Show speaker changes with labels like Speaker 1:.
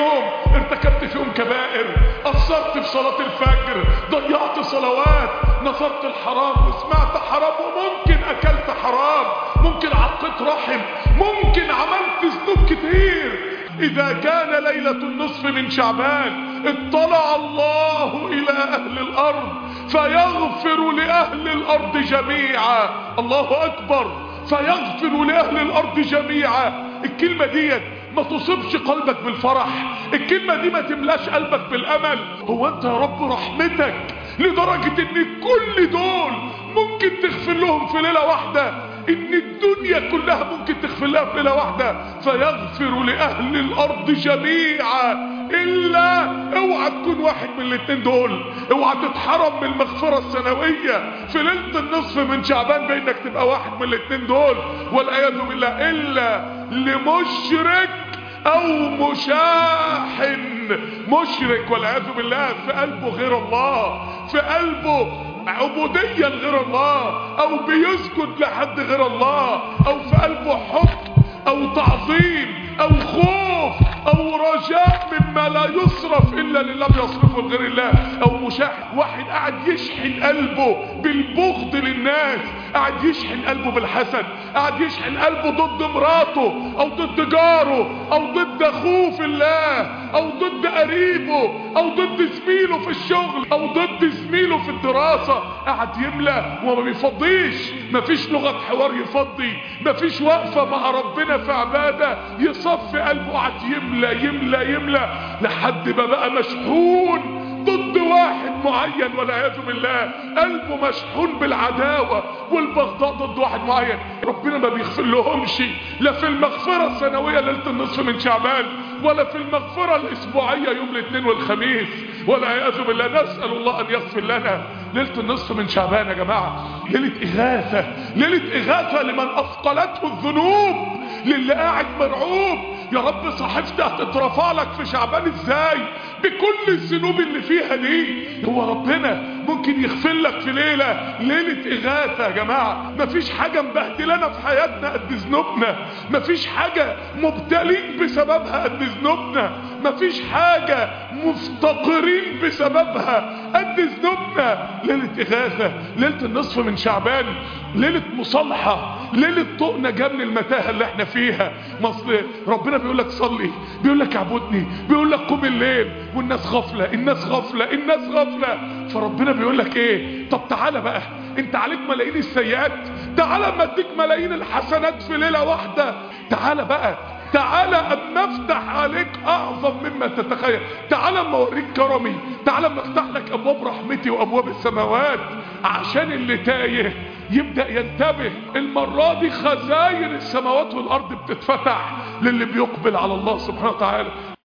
Speaker 1: يوم ارتكبت فيهم كبائر قصرت في صلاة الفجر ضيعت صلوات نظرت الحرام وسمعت حرام وممكن اكلت حرام ممكن عقدت رحم ممكن عملت ذنوب كتير اذا كان ليلة النصف من شعبان اطلع الله الى اهل الارض فيغفر لاهل الارض جميعا الله اكبر فيغفر لاهل الارض جميعا الكلمة ديت ما تصيبش قلبك بالفرح الكلمة دي ما تملاش قلبك بالامل هو انت يا رب رحمتك لدرجة ان كل دول ممكن تغفر لهم في ليلة واحدة ان الدنيا كلها ممكن تغفر لها في ليلة واحدة فيغفر لاهل الارض جميعا الا اوعى تكون واحد من الاتنين دول اوعى تتحرم من المغفرة السنوية في ليلة النصف من شعبان بانك تبقى واحد من الاتنين دول والعياذ بالله الا لمشرك او مشاحن مشرك والعياذ بالله في قلبه غير الله في قلبه عبودية لغير الله او بيسجد لحد غير الله او في قلبه حب او تعظيم او خوف او رجاء مما لا يصرف الا لله بيصرفه لغير الله او مشاحن واحد قاعد يشحن قلبه بالبغض للناس قاعد يشحن قلبه بالحسد قاعد يشحن قلبه ضد مراته او ضد جاره او ضد اخوه في الله او ضد قريبه او ضد زميله في الشغل او ضد زميله في الدراسة قاعد يملى وما بيفضيش مفيش لغة حوار يفضي مفيش وقفة مع ربنا في عبادة يصفي قلبه قاعد يملى يملى يملى لحد ما بقى مشحون ضد واحد معين والعياذ بالله قلبه مشحون بالعداوة والبغضاء ضد واحد معين ربنا ما بيغفر لهمش لا في المغفرة السنوية ليلة النصف من شعبان ولا في المغفرة الاسبوعية يوم الاثنين والخميس والعياذ بالله نسأل الله ان يغفر لنا ليلة النصف من شعبان يا جماعة ليلة اغاثة ليلة اغاثة لمن اثقلته الذنوب للي قاعد مرعوب يا رب صحيفتي هتترفع لك في شعبان ازاي بكل الذنوب اللي فيها دي هو ربنا ممكن يغفر لك في ليلة ليلة اغاثة يا جماعة مفيش حاجة مبهدلنا في حياتنا قد ذنوبنا مفيش حاجة مبتلين بسببها قد ذنوبنا مفيش حاجة مفتقرين بسببها قد ذنوبنا ليلة اغاثة ليلة النصف من شعبان ليلة مصالحة ليلة طوق نجاة من المتاهة اللي احنا فيها مصر ربنا بيقول لك صلي بيقول لك اعبدني بيقول لك قوم الليل والناس غفلة الناس غفلة الناس غفلة فربنا بيقول لك ايه طب تعالى بقى انت عليك ملايين السيئات تعالى اما اديك ملايين الحسنات في ليلة واحدة تعالى بقى تعالى اما افتح عليك اعظم مما تتخيل تعالى اما اوريك كرمي تعالى اما افتح لك ابواب رحمتي وابواب السماوات عشان اللي تايه يبدأ ينتبه المرة دي خزاين السماوات والارض بتتفتح للي بيقبل على الله سبحانه وتعالى